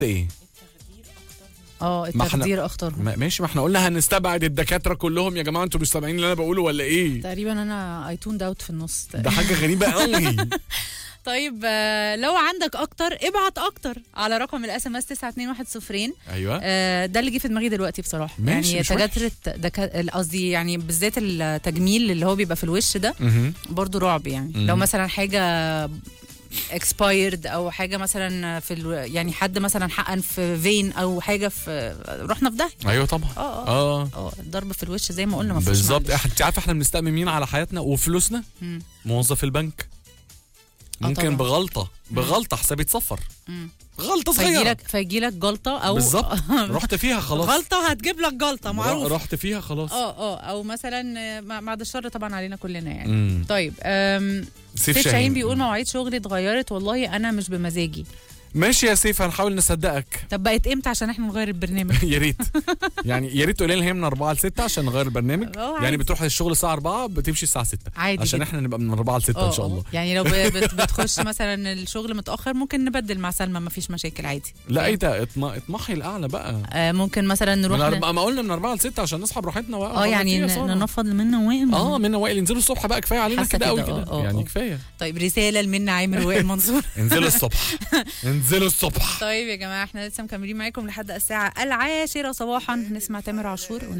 ايه اه ما احنا- التخدير اخطرهم ما- ماشي ما احنا قلنا هنستبعد الدكاتره كلهم يا جماعه انتوا مش سامعين اللي انا بقوله ولا ايه تقريبا انا اي تون اوت في النص ده حاجه غريبه قوي طيب آه، لو عندك اكتر ابعت اكتر على رقم الاس ام اس 921 ايوه آه، ده اللي جه في دماغي دلوقتي بصراحه ماشي، يعني مش تجاترة دكا- قصدي يعني بالذات التجميل اللي هو بيبقى في الوش ده مهم. برضو رعب يعني مم. لو مثلا حاجه اكسبايرد او حاجه مثلا في ال... يعني حد مثلا حقن في فين او حاجه في رحنا في ده ايوه طبعا اه اه اه اه الضرب في الوش زي ما قلنا ما فيهوش بالظبط معلش. إح- انت عارف احنا بنستأمن مين على حياتنا وفلوسنا مم. موظف البنك آه ممكن طبعاً. بغلطه بغلطه حسابي اتصفر مم. غلطه فيجي صغيره لك فيجي لك جلطه او بالظبط رحت فيها خلاص غلطه هتجيب لك جلطه معروف رحت فيها خلاص اه اه او مثلا آه، مع- بعد الشر طبعا علينا كلنا يعني مم. طيب أم، سيف سيف شاهين بيقول مواعيد شغلي اتغيرت والله انا مش بمزاجي ماشي يا سيف هنحاول نصدقك طب بقت امتى عشان احنا نغير البرنامج يا ريت يعني يا ريت تقولي لنا هي من 4 ل 6 عشان نغير البرنامج اه يعني عادي. بتروح الشغل الساعه 4 بتمشي الساعه 6 عادي عشان جدا. احنا نبقى من 4 ل 6 ان اه شاء اه. الله يعني لو ب- بت- بتخش مثلا الشغل متاخر ممكن نبدل مع سلمى ما فيش مشاكل عادي لا ايه ده اطم- اطمحي الاعلى بقى آه ممكن مثلا نروح من ن- أربعة ما قلنا من 4 ل 6 عشان نصحى براحتنا بقى اه يعني فيها ن- سارة. ننفض منا وائل اه من وائل انزلوا الصبح بقى كفايه علينا حاسة كده قوي كده، كده اه، اه، يعني اه. كفايه طيب رساله لمنا عامر وائل منصور انزلوا الصبح انزلوا الصبح طيب يا جماعه احنا لسه مكملين معاكم لحد الساعه العاشره صباحا نسمع تامر عاشور